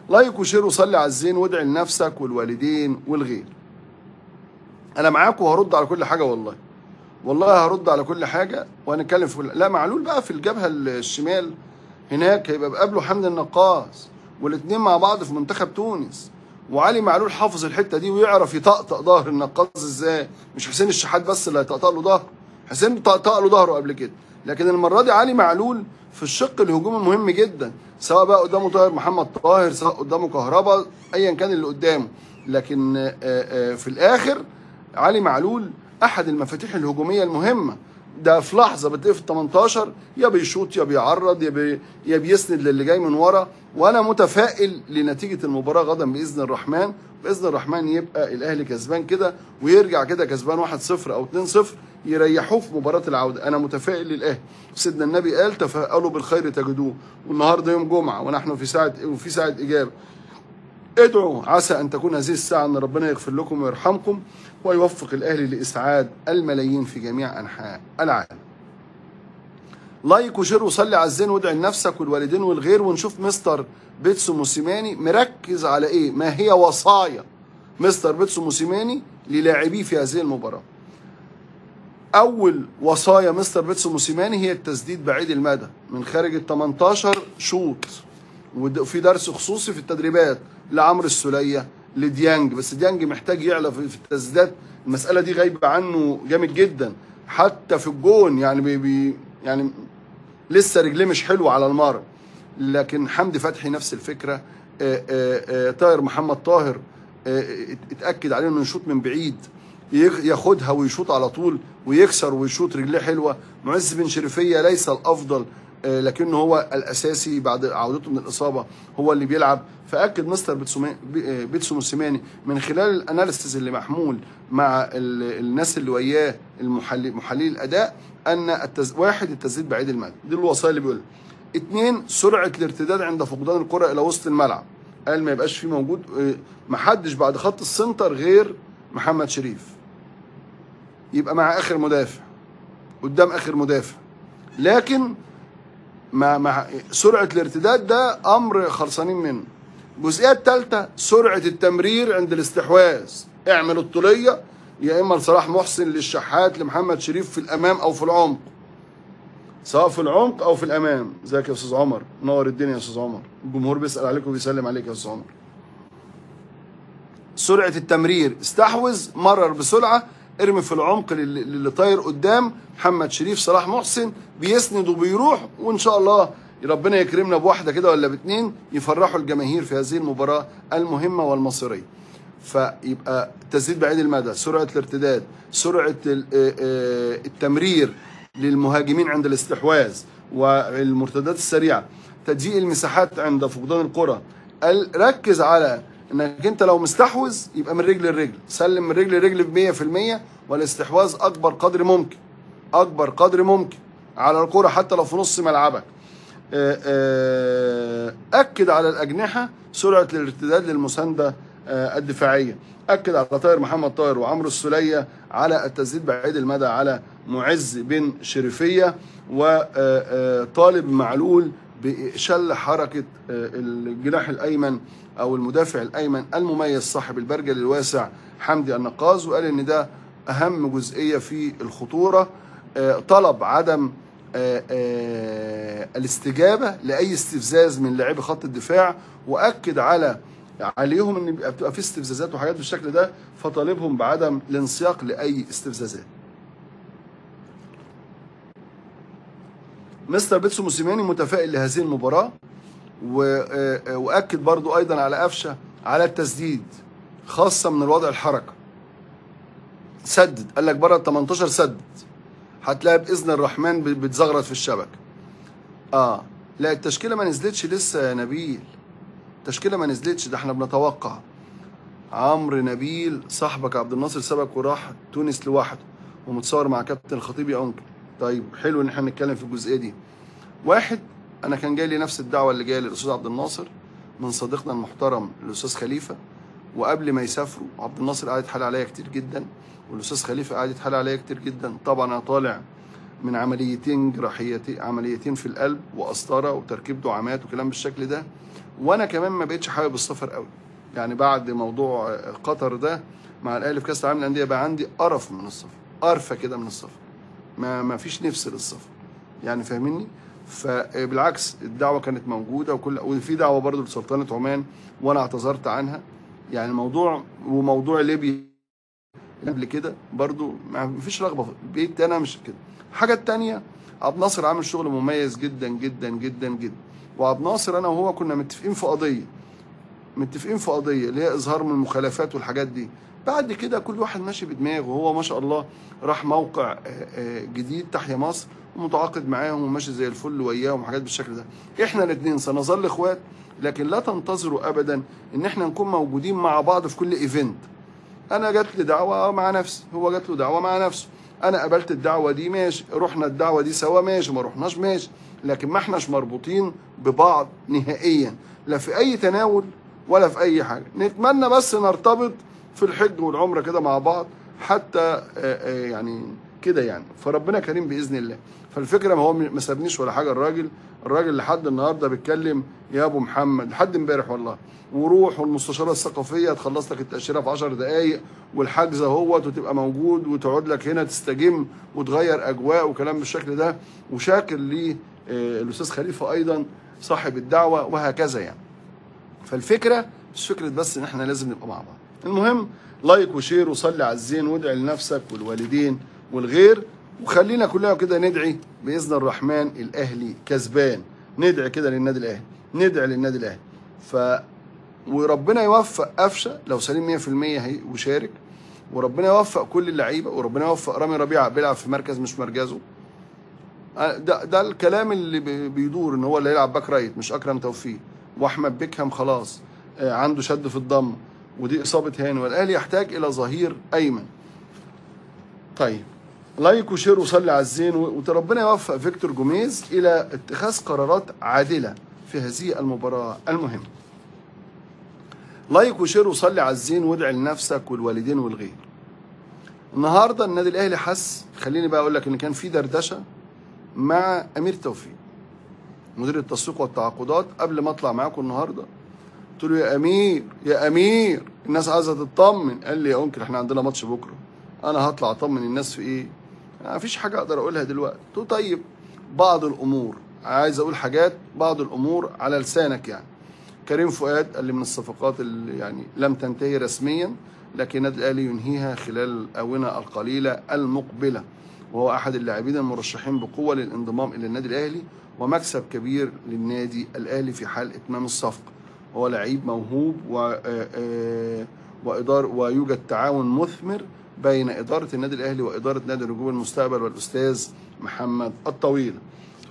لايك وشير وصلي على الزين وادعي لنفسك والوالدين والغير انا معاك وهرد على كل حاجه والله والله هرد على كل حاجه وهنتكلم في كل لا معلول بقى في الجبهه الشمال هناك هيبقى بقابله حمد النقاص والاثنين مع بعض في منتخب تونس وعلي معلول حافظ الحته دي ويعرف يطقطق ظهر النقاص ازاي مش حسين الشحات بس اللي هيطقطق له ظهره حسين طقطق له ظهره قبل كده لكن المره دي علي معلول في الشق الهجومي مهم جدا سواء بقى قدامه طاهر محمد طاهر سواء قدامه كهربا ايا كان اللي قدامه لكن آه، آه، في الاخر علي معلول احد المفاتيح الهجوميه المهمه ده في لحظه بتلاقيه في ال 18 يا بيشوط يا بيعرض يا بي يا بيسند للي جاي من ورا وانا متفائل لنتيجه المباراه غدا باذن الرحمن باذن الرحمن يبقى الاهلي كسبان كده ويرجع كده كسبان 1-0 او 2-0 يريحوه في مباراه العوده انا متفائل للاهلي سيدنا النبي قال تفاءلوا بالخير تجدوه والنهارده يوم جمعه ونحن في ساعه وفي ساعه اجابه ادعوا عسى ان تكون هذه الساعه ان ربنا يغفر لكم ويرحمكم ويوفق الاهلي لاسعاد الملايين في جميع انحاء العالم. لايك وشير وصلي على الزين وادعي لنفسك والوالدين والغير ونشوف مستر بيتسو موسيماني مركز على ايه؟ ما هي وصايا مستر بيتسو موسيماني للاعبيه في هذه المباراه. اول وصايا مستر بيتسو موسيماني هي التسديد بعيد المدى من خارج ال 18 شوط وفي درس خصوصي في التدريبات لعمرو السوليه لديانج بس ديانج محتاج يعلى في في التسديدات المساله دي غايبه عنه جامد جدا حتى في الجون يعني بي بي يعني لسه رجليه مش حلوه على المرمى لكن حمدي فتحي نفس الفكره آه، آه، آه، طاهر محمد طاهر آه، اتاكد عليه انه يشوط من بعيد يخ- ياخدها ويشوط على طول ويكسر ويشوط رجليه حلوه معز بن شريفيه ليس الافضل آه، لكنه هو الاساسي بعد عودته من الاصابه هو اللي بيلعب فاكد مستر بيتسوما- بي- آه، بيتسو موسيماني من خلال الاناليسيز اللي محمول مع ال- الناس اللي وياه المحلل محللي الاداء ان التز... واحد التسديد بعيد المدى دي الوصايا اللي بيقولها اثنين سرعه الارتداد عند فقدان الكره الى وسط الملعب قال ما يبقاش فيه موجود آه، محدش بعد خط السنتر غير محمد شريف يبقى مع اخر مدافع قدام اخر مدافع لكن مع مع سرعه الارتداد ده امر خلصانين منه الجزئيه الثالثه سرعه التمرير عند الاستحواذ اعمل الطوليه يا اما لصلاح محسن للشحات لمحمد شريف في الامام او في العمق سواء في العمق او في الامام ازيك يا استاذ عمر نور الدنيا يا استاذ عمر الجمهور بيسال عليك وبيسلم عليك يا استاذ عمر سرعه التمرير استحوذ مرر بسرعه ارمي في العمق للي للي طاير قدام محمد شريف صلاح محسن بيسند وبيروح وان شاء الله ربنا يكرمنا بواحده كده ولا باتنين يفرحوا الجماهير في هذه المباراه المهمه والمصيريه فيبقى تسديد بعيد المدى سرعه الارتداد سرعه ال- آه، آه، التمرير للمهاجمين عند الاستحواذ والمرتدات السريعه تضييق المساحات عند فقدان الكره ال- ركز على انك انت لو مستحوذ يبقى من رجل لرجل سلم من رجل لرجل ب 100% والاستحواذ اكبر قدر ممكن اكبر قدر ممكن على الكره حتى لو في نص ملعبك آه، آه، اكد على الاجنحه سرعه الارتداد للمسانده آه، الدفاعيه اكد على طاهر محمد طاهر وعمرو السوليه على التسديد بعيد المدى على معز بن شريفيه وطالب معلول بشل حركه آه، الجناح الايمن او المدافع الايمن المميز صاحب البرجل الواسع حمدي النقاز وقال ان ده اهم جزئيه في الخطوره آه، طلب عدم آه، آه، الاستجابه لاي استفزاز من لاعبي خط الدفاع واكد على عليهم ان بيبقى بتبقى في استفزازات وحاجات بالشكل ده فطالبهم بعدم الانسياق لاي استفزازات. مستر بيتسو موسيماني متفائل لهذه المباراه و- آه، آه، واكد برضو ايضا على قفشه على التسديد خاصه من الوضع الحركه. سدد قال لك بره ال 18 سدد هتلاقي باذن الرحمن ب- بتزغرط في الشبكه. اه لا التشكيله ما نزلتش لسه يا نبيل. التشكيله ما نزلتش ده احنا بنتوقع. عمرو نبيل صاحبك عبد الناصر سبك وراح تونس لوحده ومتصور مع كابتن الخطيب يا انكل. طيب حلو ان احنا نتكلم في الجزئيه دي. واحد انا كان جاي لي نفس الدعوه اللي جايه للاستاذ عبد الناصر من صديقنا المحترم الاستاذ خليفه وقبل ما يسافروا عبد الناصر قاعد يتحايل عليا كتير جدا والاستاذ خليفه قاعد يتحايل عليا كتير جدا طبعا انا طالع من عمليتين جراحيتين عمليتين في القلب وقسطره وتركيب دعامات وكلام بالشكل ده وانا كمان ما بقتش حابب السفر قوي يعني بعد موضوع آه، قطر ده مع الاهلي في كاس العالم للانديه بقى عندي قرف من السفر قرفه كده من السفر ما ما فيش نفس للسفر يعني فاهمني فبالعكس الدعوه كانت موجوده وكل وفي دعوه برضو لسلطنه عمان وانا اعتذرت عنها يعني الموضوع وموضوع ليبيا قبل كده برضو ما فيش رغبه في البيت انا مش كده الحاجه التانية عبد الناصر عامل شغل مميز جدا جدا جدا جدا وعبد الناصر انا وهو كنا متفقين في قضيه متفقين في قضيه اللي هي اظهار من المخالفات والحاجات دي بعد كده كل واحد ماشي بدماغه وهو ما شاء الله راح موقع آه، آه، جديد تحيا مصر ومتعاقد معاهم وماشي زي الفل وياهم وحاجات بالشكل ده احنا الاثنين سنظل اخوات لكن لا تنتظروا ابدا ان احنا نكون موجودين مع بعض في كل ايفنت انا جات لي دعوه مع نفسي هو جات له دعوه مع نفسه انا قبلت الدعوه دي ماشي رحنا الدعوه دي سوا ماشي ما رحناش ماشي لكن ما احناش مربوطين ببعض نهائيا لا في اي تناول ولا في اي حاجه نتمنى بس نرتبط في الحج والعمره كده مع بعض حتى آه، آه، يعني كده يعني فربنا كريم باذن الله فالفكره ما هو ما سابنيش ولا حاجه الراجل الراجل لحد النهارده بيتكلم يا ابو محمد لحد امبارح والله وروح والمستشاره الثقافيه تخلص لك التاشيره في 10 دقائق والحجز اهوت وتبقى موجود وتقعد لك هنا تستجم وتغير اجواء وكلام بالشكل ده وشاكر للاستاذ خليفه ايضا صاحب الدعوه وهكذا يعني فالفكره مش فكره بس ان احنا لازم نبقى مع بعض المهم لايك وشير وصلي على الزين وادعي لنفسك والوالدين والغير وخلينا كلنا كده ندعي باذن الرحمن الاهلي كسبان ندعي كده للنادي الاهلي ندعي للنادي الاهلي ف وربنا يوفق قفشه لو سليم 100% هي وشارك وربنا يوفق كل اللعيبه وربنا يوفق رامي ربيعه بيلعب في مركز مش مركزه ده ده الكلام اللي بي- بيدور ان هو اللي هيلعب باك رايت مش اكرم توفيق واحمد بيكهام خلاص آه، عنده شد في الضم ودي اصابه هاني والاهلي يحتاج الى ظهير ايمن طيب لايك وشير وصلي على الزين و- وربنا يوفق فيكتور جوميز الى اتخاذ قرارات عادله في هذه المباراه المهمه لايك وشير وصلي على الزين وادعي لنفسك والوالدين والغير النهارده النادي الاهلي حس خليني بقى اقول لك ان كان في دردشه مع امير توفيق مدير التسويق والتعاقدات قبل ما اطلع معاكم النهارده قلت له يا امير يا امير الناس عايزه تطمن قال لي يا انكل احنا عندنا ماتش بكره انا هطلع اطمن الناس في ايه ما فيش حاجه اقدر اقولها دلوقتي قلت له طيب بعض الامور عايز اقول حاجات بعض الامور على لسانك يعني كريم فؤاد قال لي من الصفقات اللي يعني لم تنتهي رسميا لكن النادي الاهلي ينهيها خلال الاونه القليله المقبله وهو احد اللاعبين المرشحين بقوه للانضمام الى النادي الاهلي ومكسب كبير للنادي الاهلي في حال اتمام الصفقه هو لعيب موهوب و آه، آه، وإدار ويوجد تعاون مثمر بين إدارة النادي الأهلي وإدارة نادي نجوم المستقبل والأستاذ محمد الطويل